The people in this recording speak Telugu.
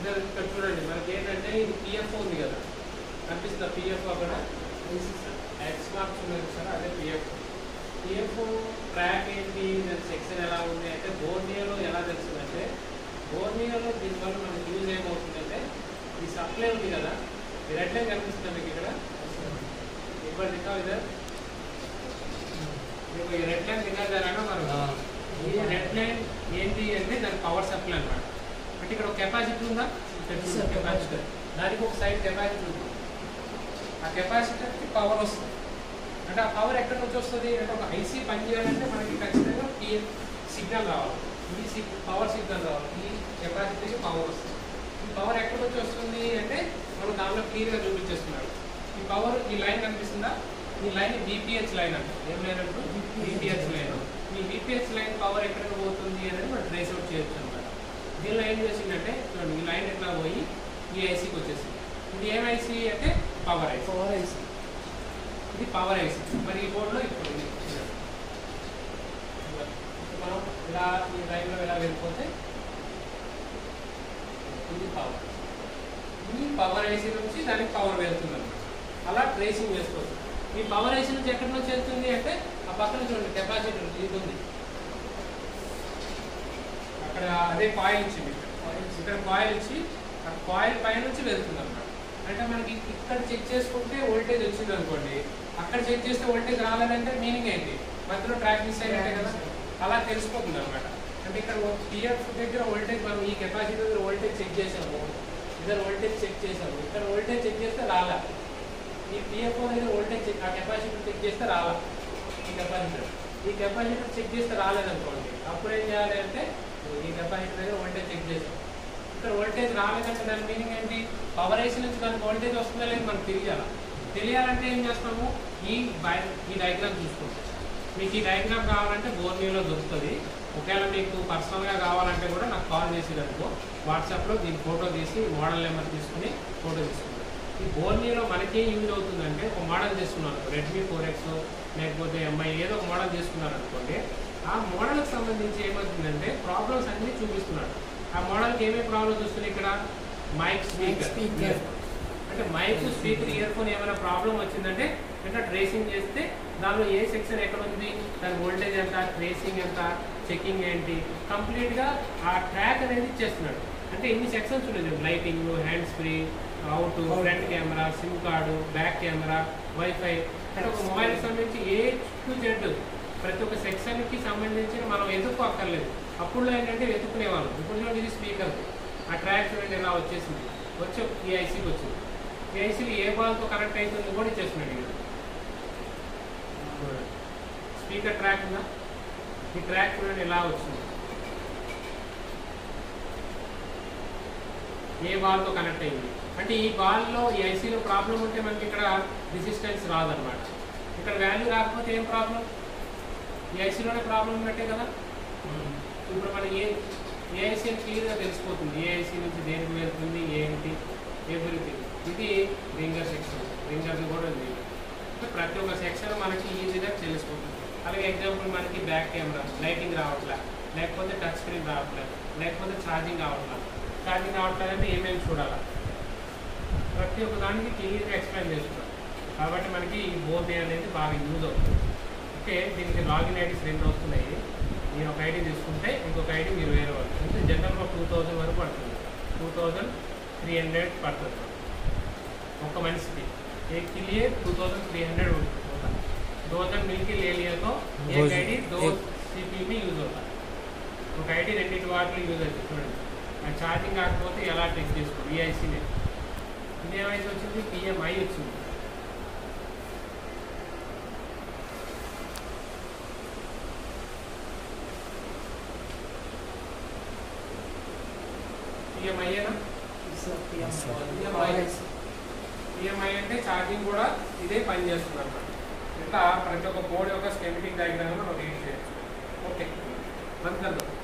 ఇద్దరు ఇక్కడ చూడండి మనకి ఏంటంటే ఇది పిఎఫ్ ఉంది కదా కనిపిస్తుందా పిఎఫ్ అక్కడ ఎక్స్ మార్క్స్ ఉన్నది సార్ అదే పిఎఫ్ పిఎఫ్ ట్రాక్ ఏంటి దాని సెక్షన్ ఎలా ఉంది అంటే బోర్నియోలో ఎలా తెలుస్తుందంటే బోర్నియోలో దీనివల్ల మనకి యూజ్ ఏమవుతుందంటే ఈ సప్లై ఉంది కదా ఈ రెడ్ లైన్ కనిపిస్తుందా మీకు ఇక్కడ ఇప్పుడు దిక్కా ఇదే మీకు ఈ రెడ్ లైన్ దిగాదారా మనం ఈ రెడ్ లైన్ ఏంటి అంటే దాని పవర్ సప్లై అన్నమాట అంటే ఇక్కడ ఒక కెపాసిటీ ఉందా Sir, కెపాసిటర్ దానికి ఒక సైడ్ కెపాసిటీ ఉంది ఆ కెపాసిటర్కి పవర్ వస్తుంది అంటే ఆ పవర్ ఎక్కడి నుంచి వస్తుంది అంటే ఒక ఐసీ పని చేయాలంటే మనకి ఖచ్చితంగా ఈ సిగ్నల్ రావాలి ఈ పవర్ సిగ్నల్ రావాలి ఈ కెపాసిటీకి పవర్ వస్తుంది ఈ పవర్ ఎక్కడి నుంచి వస్తుంది అంటే మనం దానిలో క్లియర్గా చూపించేస్తున్నాడు ఈ పవర్ ఈ లైన్ కనిపిస్తుందా ఈ లైన్ బీపీహెచ్ లైన్ అంట ఏం లైన్ అంటూ బీపీహెచ్ లైన్ ఈ బీపీహెచ్ లైన్ పవర్ ఎక్కడికి పోతుంది అనేది మనం ట్రేస్ అవుట్ చేయొచ్చు అనమాట దీనిలో ఏం చేసిందంటే చూడండి ఈ లైన్ ఎట్లా పోయి ఈ ఐసీకి వచ్చేసింది ఇది ఏం ఐసీ అంటే పవర్ ఐసీ పవర్ ఐసి ఇది పవర్ ఐసీ మరి ఈ బోర్డులో ఇప్పుడు ఇది ఇప్పుడు మనం ఇలా ఈ లైన్లో ఇలా వెళ్ళిపోతే ఇది పవర్ ఈ పవర్ ఐసీ నుంచి దానికి పవర్ వెళ్తుంది అనమాట అలా ట్రేసింగ్ చేసుకోవచ్చు ఈ పవర్ ఐసీ నుంచి ఎక్కడి నుంచి వెళ్తుంది అంటే ఆ పక్కన చూడండి కెపాసిటీ ఇది ఉంది అక్కడ అదే కాయిల్ ఇచ్చింది ఇక్కడ ఇక్కడ కాయిల్ ఇచ్చి ఆ కాయిల్ పై నుంచి వెళ్తుంది అనమాట అంటే మనకి ఇక్కడ చెక్ చేసుకుంటే వోల్టేజ్ వచ్చింది అనుకోండి అక్కడ చెక్ చేస్తే వోల్టేజ్ రాలేదంటే మీనింగ్ ఏంటి మధ్యలో ట్రాక్ మిస్ అయినట్టే కదా అలా తెలిసిపోతుంది అనమాట అంటే ఇక్కడ పిఎఫ్ దగ్గర వోల్టేజ్ మనం ఈ కెపాసిటీ దగ్గర వోల్టేజ్ చెక్ చేసాము ఇద్దరు వోల్టేజ్ చెక్ చేసాము ఇక్కడ వోల్టేజ్ చెక్ చేస్తే రాలా ఈ పిఎఫ్ దగ్గర వోల్టేజ్ చెక్ ఆ కెపాసిటీ చెక్ చేస్తే రాలా ఈ కెపాసిటర్ ఈ కెపాసిటర్ చెక్ చేస్తే రాలేదనుకోండి అప్పుడు ఏం చేయాలి అంటే ఈ కెపాసిటర్ దగ్గర వోల్టేజ్ చెక్ చేసాం ఇక్కడ వోల్టేజ్ రాలేదంటే దాని మీనింగ్ ఏంటి పవర్ ఐసీ నుంచి దానికి వోల్టేజ్ వస్తుందా లేదు మనకు తెలియాలి తెలియాలంటే ఏం చేస్తాము ఈ బై ఈ డయాగ్రామ్ చూసుకుంటాం మీకు ఈ డయాగ్రామ్ కావాలంటే బోర్నీలో దొరుకుతుంది ఒకవేళ మీకు పర్సనల్గా కావాలంటే కూడా నాకు కాల్ చేసేదనుకో వాట్సాప్లో దీని ఫోటో తీసి మోడల్ నెంబర్ తీసుకుని ఫోటో తీసుకుంటాం ఈ బోర్నీలో మనకి ఏం యూజ్ అవుతుందంటే ఒక మోడల్ తీసుకున్నాను రెడ్మీ ఫోర్ ఎక్స్ లేకపోతే ఎంఐ ఏదో ఒక మోడల్ తీసుకున్నారు అనుకోండి ఆ మోడల్కి సంబంధించి ఏమవుతుందంటే ప్రాబ్లమ్స్ అన్నీ చూపిస్తున్నాడు ఆ మోడల్కి ఏమేమి ప్రాబ్లమ్స్ వస్తున్నాయి ఇక్కడ మైక్ స్పీకర్ speaker. అంటే మైక్ స్పీకర్ ఇయర్ ఫోన్ ఏమైనా ప్రాబ్లం వచ్చిందంటే ఇట్లా ట్రేసింగ్ చేస్తే దానిలో ఏ సెక్షన్ ఎక్కడ ఉంది దాని వోల్టేజ్ ఎంత ట్రేసింగ్ ఎంత చెకింగ్ ఏంటి కంప్లీట్గా ఆ ట్రాక్ అనేది ఇచ్చేస్తున్నాడు అంటే ఇన్ని సెక్షన్స్ ఉన్నాయి lighting hands free out front camera SIM card back camera wifi అంటే ఒక మొబైల్కి సంబంధించి ఏ టు జెడ్ ప్రతి ఒక్క సెక్షన్కి సంబంధించి మనం ఎదుర్కో అక్కర్లేదు అప్పుడు ఏంటంటే వెతుక్కునేవాళ్ళం ఇప్పుడు చూడండి ఇది స్పీకర్ ఆ ట్రాక్ చూడండి ఇలా వచ్చేసింది వచ్చి ఈ ఐసీకి వచ్చింది ఈ ఐసీకి ఏ బాల్తో కనెక్ట్ అవుతుంది కూడా ఇచ్చేస్తున్నాడు ఇది స్పీకర్ ట్రాక్ ఉందా ఈ ట్రాక్ చూడండి ఇలా వచ్చింది ఏ బాల్తో కనెక్ట్ అయింది అంటే ఈ బాల్లో ఈ ఐసీలో ప్రాబ్లం ఉంటే మనకి ఇక్కడ రెసిస్టెన్స్ రాదనమాట ఇక్కడ వాల్యూ రాకపోతే ఏం ప్రాబ్లం ఈ ఐసీలోనే ప్రాబ్లం ఉన్నట్టే కదా ఇప్పుడు మన ఏ ఏ ఐసీ అని క్లియర్గా తెలిసిపోతుంది ఏ ఐసీ నుంచి దేనికి వెళ్తుంది ఏంటి ఎవ్రీథింగ్ ఇది రింగర్ సెక్షన్ రింగర్ కూడా ఉంది అంటే ప్రతి ఒక్క సెక్షన్ మనకి ఈజీగా తెలిసిపోతుంది అలాగే ఎగ్జాంపుల్ మనకి బ్యాక్ కెమెరా లైటింగ్ రావట్లే లేకపోతే టచ్ స్క్రీన్ రావట్లేదు లేకపోతే ఛార్జింగ్ రావట్లేదు ఛార్జింగ్ రావట్లేదు అంటే ఏమేమి చూడాలి ప్రతి ఒక్క దానికి క్లియర్గా ఎక్స్ప్లెయిన్ చేస్తున్నాం కాబట్టి మనకి ఈ బోర్డు అనేది బాగా యూజ్ అవుతుంది ఓకే దీనికి లాగిన్ ఐడీస్ రెండు వస్తున్నాయి నేను ఒక ఐడి తీసుకుంటే ఇంకొక ఐడి మీరు వేరే వాళ్ళు అంటే జనరల్గా టూ థౌజండ్ వరకు పడుతుంది టూ థౌజండ్ త్రీ హండ్రెడ్ పడుతుంది ఒక మనిషికి एक के लिए टू थाउजेंड थ्री हंड्रेड होता है दो हजार मिल के ले लिया तो एक रोज- आईडी दो एक- సిపి में యూజ్ అవుతాయి ఒక ఐడి రెండింటి వాటిలో యూజ్ అవుతుంది చూడండి ఆ ఛార్జింగ్ కాకపోతే ఎలా టెక్ చేసుకోండి ఈఐసీనే ఇది ఏమైతే వచ్చింది పిఎంఐ వచ్చింది పిఎంఐఏనా పవర్ ఐసి ఈఎంఐ అంటే ఛార్జింగ్ కూడా ఇదే పని చేస్తుంది అనమాట ఇట్లా ప్రతి ఒక్క బోర్డు యొక్క స్కెమిటిక్ డయాగ్రామ్ మనం రీడ్ చేయొచ్చు ఓకే బంద్ కర్దో